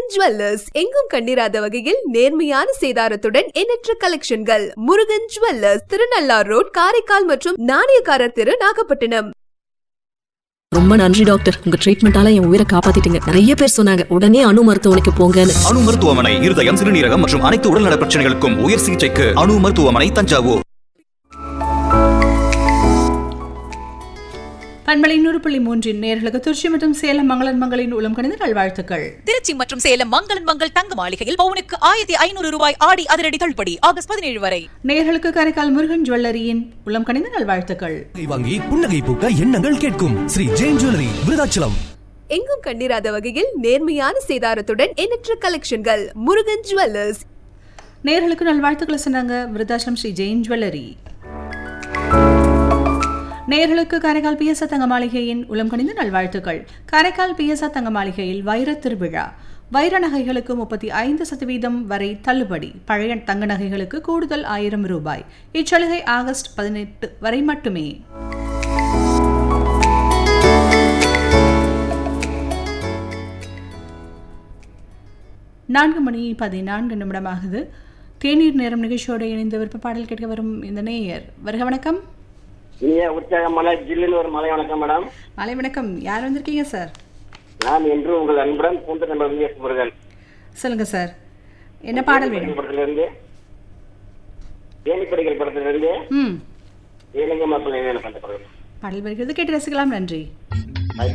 Murugan jewellers எங்கும் கண்டிராத வகையில் நேர்மையான சேதாரத்துடன் எண்ணற்ற கலெக்ஷன்கள் முருகன் ஜுவல்லர்ஸ் திருநள்ளார் ரோட் காரைக்கால் மற்றும் நாணயக்காரர் தெரு நாகப்பட்டினம் ரொம்ப நன்றி டாக்டர் உங்க ட்ரீட்மெண்டால என் உயிரை காப்பாத்திட்டீங்க நிறைய பேர் சொன்னாங்க உடனே அணு மருத்துவமனைக்கு போங்கன்னு அணு மருத்துவமனை இருதயம் சிறுநீரகம் மற்றும் அனைத்து உடல்நல பிரச்சனைகளுக்கும் உயர் சிகிச்சைக்கு அணு மருத்துவமனை தஞ்சாவூர் பண்பலை நூறு புள்ளி மூன்றின் நேர்களுக்கு திருச்சி மற்றும் சேலம் மங்களன் மங்களின் உளம் கணித நல்வாழ்த்துக்கள் திருச்சி மற்றும் சேலம் மங்களன் மங்கள் தங்க மாளிகையில் பவுனுக்கு ஆயிரத்தி ஐநூறு ரூபாய் ஆடி அதிரடி தள்ளுபடி ஆகஸ்ட் பதினேழு வரை நேர்களுக்கு காரைக்கால் முருகன் ஜுவல்லரியின் உளம் கணித நல்வாழ்த்துக்கள் புன்னகை வாங்கி புன்னகை பூக்க எண்ணங்கள் கேட்கும் ஸ்ரீ ஜெயின் ஜுவல்லரி விருதாச்சலம் எங்கும் கண்டிராத வகையில் நேர்மையான சேதாரத்துடன் எண்ணற்ற கலெக்ஷன்கள் முருகன் ஜுவல்லர்ஸ் நேர்களுக்கு நல்வாழ்த்துக்களை சொன்னாங்க விருதாச்சலம் ஸ்ரீ ஜெயின் ஜுவல்லரி நேர்களுக்கு காரைக்கால் பிஎஸ்ஆ தங்க மாளிகையின் உளம் கணிந்த நல்வாழ்த்துக்கள் காரைக்கால் பிஎஸ்ஆ தங்க மாளிகையில் வைர திருவிழா வைர நகைகளுக்கு முப்பத்தி ஐந்து சதவீதம் வரை தள்ளுபடி பழைய தங்க நகைகளுக்கு கூடுதல் ஆயிரம் ரூபாய் இச்சலுகை ஆகஸ்ட் பதினெட்டு வரை மட்டுமே நான்கு மணி பதினான்கு நிமிடமாகுது தேநீர் நேரம் நிகழ்ச்சியோடு இணைந்து விருப்ப பாடல் கேட்க வரும் இந்த நேயர் வருக வணக்கம் இனிய உற்சாகமான ஜில்லுன்னு ஒரு மலை வணக்கம் மேடம் மாலை வணக்கம் யார் வந்திருக்கீங்க சார் நான் என்று உங்கள் அன்புடன் பூந்த நம்பர் வி எஸ் முருகன் சொல்லுங்க சார் என்ன பாடல் வேணும் படத்திலிருந்து தேனிப்படிகள் படத்திலிருந்து ம் ஏழைங்க மக்கள் என்ன பண்ற படம் பாடல் வருகிறது கேட்டு ரசிக்கலாம் நன்றி